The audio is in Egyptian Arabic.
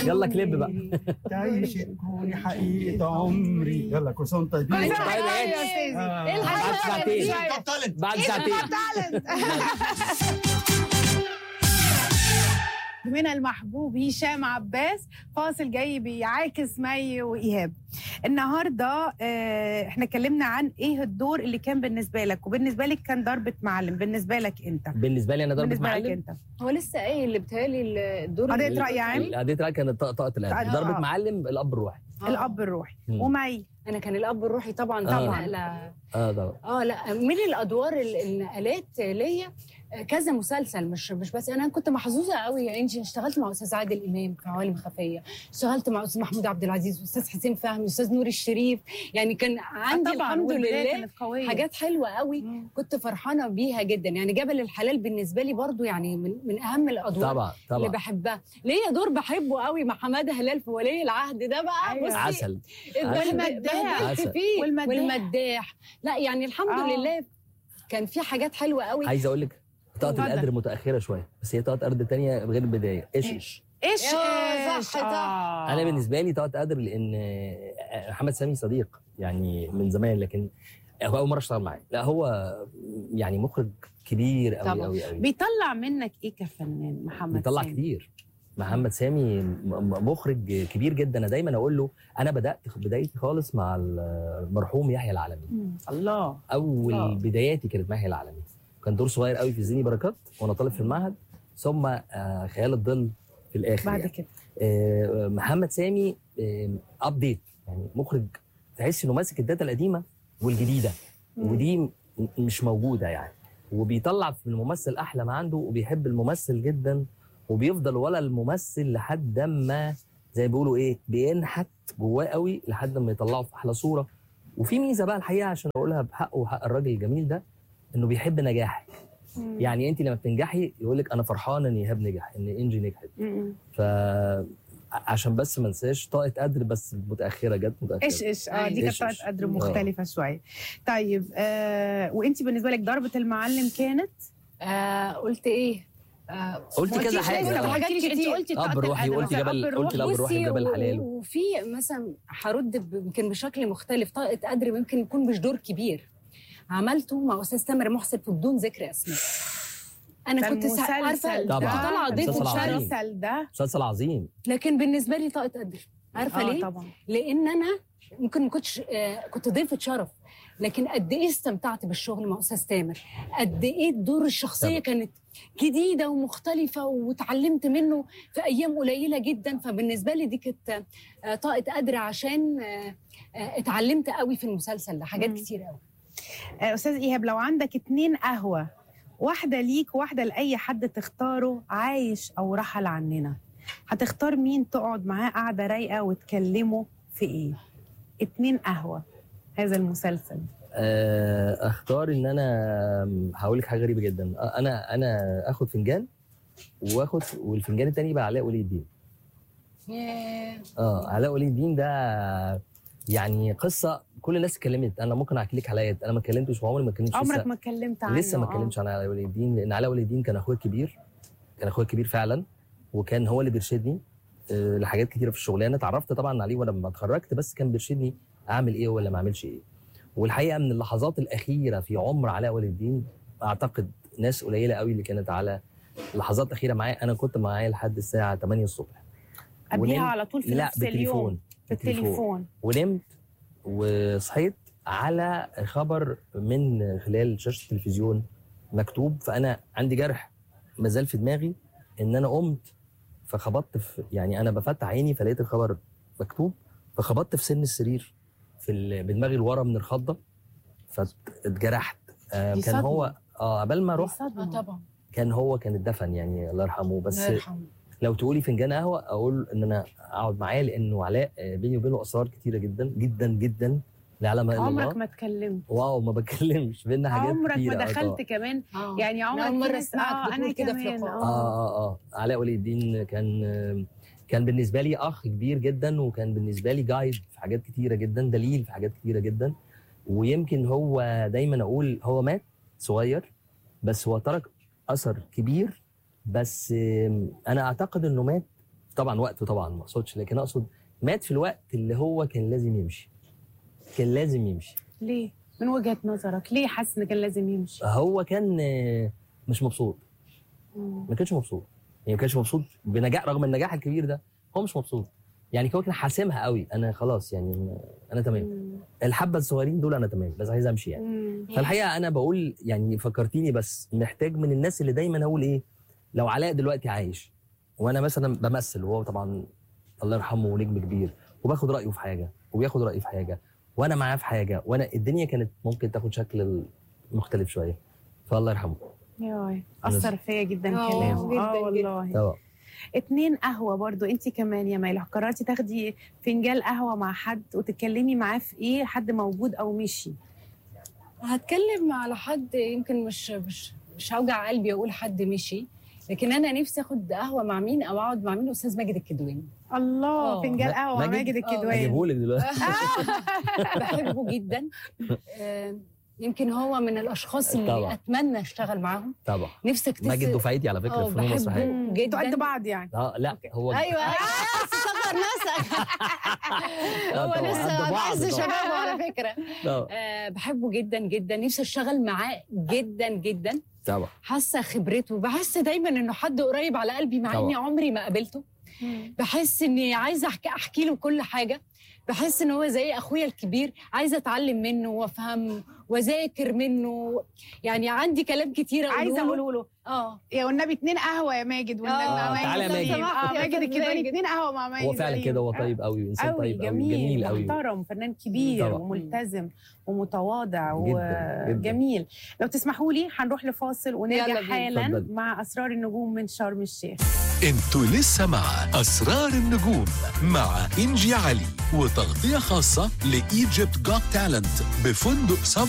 يلا كليب بقى تعيش تكوني حقيقة عمري يلا كل سنة وانتم طيبين طيب يا أستاذي. آه. إيه الحلاوة بعد ساعتين. دي؟ بعد ساعتين من المحبوب هشام عباس فاصل جاي بيعاكس مي وايهاب النهارده آه، احنا اتكلمنا عن ايه الدور اللي كان بالنسبه لك وبالنسبه لك كان ضربه معلم بالنسبه لك انت بالنسبه لي انا ضربة بالنسبه لك معلم انت هو لسه قايل اللي بتهيألي الدور قضية اللي- رأي عام؟ قضيه رأي كانت طاقه القلب آه. ضربه معلم الاب الروحي آه. الاب الروحي مم. ومي انا كان الاب الروحي طبعا آه. طبعا لا اه طبعا اه لا من الادوار ال- النقلات ليا كذا مسلسل مش مش بس انا كنت محظوظه قوي يا انجي اشتغلت مع استاذ عادل امام في عوالم خفيه اشتغلت مع استاذ محمود عبد العزيز استاذ حسين فهمي استاذ نور الشريف يعني كان عندي طبعا الحمد والبداية لله كانت قويه حاجات حلوه قوي مم. كنت فرحانه بيها جدا يعني جبل الحلال بالنسبه لي برضو يعني من, من اهم الادوار طبعا اللي طبعا بحبها ليا دور بحبه قوي مع حماده هلال في ولي العهد ده بقى أيوة. بصي عسل والمداح. اتبهدلت عسل. فيه والمداح. والمداح لا يعني الحمد آه. لله كان في حاجات حلوه قوي عايز اقول لك طاقه اتفضل. القدر متاخره شويه بس هي طاقه قدر تانية غير البدايه ايش ايش ايش آه، ايش صح، صح. آه. انا بالنسبه لي طاقه قدر لان آه، محمد سامي صديق يعني من زمان لكن هو اول مره اشتغل معاه لا هو يعني مخرج كبير قوي طبعا. قوي قوي بيطلع منك ايه كفنان محمد بيطلع سامي؟ كتير محمد سامي م- م- مخرج كبير جدا انا دايما اقول له انا بدات بدايتي خالص مع المرحوم يحيى العالمي مم. الله اول آه. بداياتي كانت مع يحيى العالمي كان دور صغير قوي في زيني بركات وانا طالب في المعهد ثم آه، خيال الظل في الاخر بعد يعني. كده آه، محمد سامي ابديت يعني مخرج تحس انه ماسك الداتا القديمه والجديده مم. ودي م- مش موجوده يعني وبيطلع في الممثل احلى ما عنده وبيحب الممثل جدا وبيفضل ولا الممثل لحد ما زي ما بيقولوا ايه بينحت جواه قوي لحد ما يطلعه في احلى صوره وفي ميزه بقى الحقيقه عشان اقولها بحقه وحق الراجل الجميل ده انه بيحب نجاحك مم. يعني انت لما بتنجحي يقول لك انا فرحان ان ايهاب نجح ان انجي نجحت مم. ف عشان بس ما انساش طاقه قدر بس متاخره جت متاخره ايش ايش اه دي كانت إيش طاقه إيش. قدر آه. مختلفه شويه طيب آه وانت بالنسبه لك ضربه المعلم كانت آه قلت ايه آه قلت ما كذا قلتيش حاجه لسه، آه. حاجات قلتي- انت كتير. قلتي اب طاقة روحي القدر. قلت أب جبل الروح. قلت الاب الروحي بصي، وجبل و- الحلال وفي مثلا هرد ب- يمكن بشكل مختلف طاقه قدر ممكن يكون مش دور كبير عملته مع استاذ تامر محسن في بدون ذكر اسماء انا ده كنت سا- عارفه المسلسل كنت طبعاً. ده طالعه ضيف المسلسل وشرف عظيم. المسلسل ده مسلسل عظيم لكن بالنسبه لي طاقه قدر عارفه اه ليه؟ طبعا لان انا ممكن ما كنتش آه، كنت ضيفه شرف لكن قد ايه استمتعت بالشغل مع استاذ تامر قد ايه دور الشخصيه طبعا. كانت جديده ومختلفه وتعلمت منه في ايام قليله جدا فبالنسبه لي دي كانت آه، طاقه قدر عشان آه، آه، اتعلمت قوي في المسلسل ده حاجات مم. كتير قوي آه استاذ ايهاب لو عندك اتنين قهوه واحده ليك واحده لاي حد تختاره عايش او رحل عننا هتختار مين تقعد معاه قاعده رايقه وتكلموا في ايه اتنين قهوه هذا المسلسل آه، اختار ان انا هقول لك حاجه غريبه جدا آه، انا انا اخد فنجان واخد والفنجان التاني يبقى علاء ولي الدين اه علاء ولي الدين ده يعني قصه كل الناس اتكلمت انا ممكن احكي لك عليا انا ما اتكلمتش وعمري ما اتكلمتش لسه- عمرك ما اتكلمت عنه لسه ما آه. اتكلمتش عن علاء ولي الدين لان علاء ولي الدين كان اخويا الكبير كان اخويا الكبير فعلا وكان هو اللي بيرشدني آه، لحاجات كتيره في الشغلانه اتعرفت طبعا عليه وانا لما اتخرجت بس كان بيرشدني اعمل ايه ولا ما اعملش ايه والحقيقه من اللحظات الاخيره في عمر علاء ولي الدين اعتقد ناس قليله قوي اللي كانت على اللحظات الاخيره معايا انا كنت معاه لحد الساعه 8 الصبح قبليها ونمت- على طول في لا نفس اليوم بالتليفون بالتليفون ونمت وصحيت على خبر من خلال شاشه التلفزيون مكتوب فانا عندي جرح مازال في دماغي ان انا قمت فخبطت في يعني انا بفتح عيني فلقيت الخبر مكتوب فخبطت في سن السرير في ال- بدماغي لورا من الخضه فاتجرحت آه دي كان صدمة. هو اه قبل ما دي رحت اه صدمة. طبعا كان هو كان اتدفن يعني الله يرحمه بس الله يرحمه لو تقولي فنجان قهوه اقول ان انا اقعد معاه لانه علاء آه، بيني وبينه اسرار كتيره جدا جدا جدا لا يعلم الا الله عمرك ما اتكلمت واو ما بتكلمش بينا حاجات عمرك كتيره ما آه دخلت طبعاً. كمان آه. يعني أنا عمرك أول في مرة ناس- أسمعك آه، بتقول انا كده في كمان لقاء. اه اه اه علاء ولي الدين كان آه، كان بالنسبه لي اخ كبير جدا وكان بالنسبه لي جايد في حاجات كتيره جدا دليل في حاجات كتيره جدا ويمكن هو دايما اقول هو مات صغير بس هو ترك اثر كبير بس آم، انا اعتقد انه مات طبعا وقته طبعا ما اقصدش لكن اقصد مات في الوقت اللي هو كان لازم يمشي كان لازم يمشي ليه من وجهه نظرك ليه حاسس ان كان لازم يمشي هو كان آه، مش مبسوط مم. ما كانش مبسوط يعني ما كانش مبسوط بنجاح رغم النجاح الكبير ده هو مش مبسوط يعني هو كان حاسمها قوي انا خلاص يعني انا تمام مم. الحبه الصغيرين دول انا تمام بس عايز امشي يعني مم. فالحقيقه انا بقول يعني فكرتيني بس محتاج من الناس اللي دايما اقول ايه لو علاء دلوقتي عايش وانا مثلا بمثل وهو طبعا الله يرحمه نجم كبير وباخد رايه في حاجه وبياخد رايي في حاجه وانا معاه في حاجه وانا الدنيا كانت ممكن تاخد شكل مختلف شويه فالله يرحمه ياي اثر فيا جدا آه، كلامه جداً، اه جداً. والله طبعا اتنين قهوه برضو انت كمان يا مايلة قررتي تاخدي فنجان قهوه مع حد وتتكلمي معاه في ايه حد موجود او مشي هتكلم على حد يمكن مش مش مش هوجع قلبي اقول حد مشي لكن انا نفسي اخد قهوه مع مين او اقعد مع مين استاذ ماجد الكدواني الله آه. فنجان قهوه مع ماجد؟ ماجد آه. الكدواني اجيبهولك دلوقتي بحبه جدا آه، يمكن هو من الاشخاص اللي طبعا. اتمنى اشتغل معاهم طبعا نفسي اكتسب ماجد دفعتي على فكره آه، في فنون بحبه. مسرحيه مم. جداً. انتوا قد بعض يعني اه لا هو ايوه ايوه صغر نفسك آه، هو طبعاً. لسه قد بعض عز طبعاً. شبابه على فكره آه، أه بحبه جدا جدا نفسي اشتغل معاه جدا جدا طبعا حاسه خبرته بحس دايما انه حد قريب على قلبي مع طبعاً. اني عمري ما قابلته بحس اني عايزه احكي احكي له كل حاجه بحس ان هو زي اخويا الكبير عايزه اتعلم منه وافهم واذاكر منه يعني عندي كلام كتير عايزه اقوله اقول له اه يا والنبي اتنين قهوه يا ماجد والنبي آه، مع ماجد تعالى يا ماجد. اه ماجد الكدواني ماجد. اتنين قهوه مع ماجد هو فعلا أيوة. كده هو طيب قوي وانسان قوي طيب قوي جميل, جميل قوي محترم فنان كبير طبعا. وملتزم ومتواضع جداً، جداً. وجميل لو تسمحوا لي هنروح لفاصل يلا ونرجع بينا. حالا اتفضل. مع اسرار النجوم من شرم الشيخ انتوا لسه مع أسرار النجوم مع إنجي علي وتغطية خاصة لإيجيبت جوت تالنت بفندق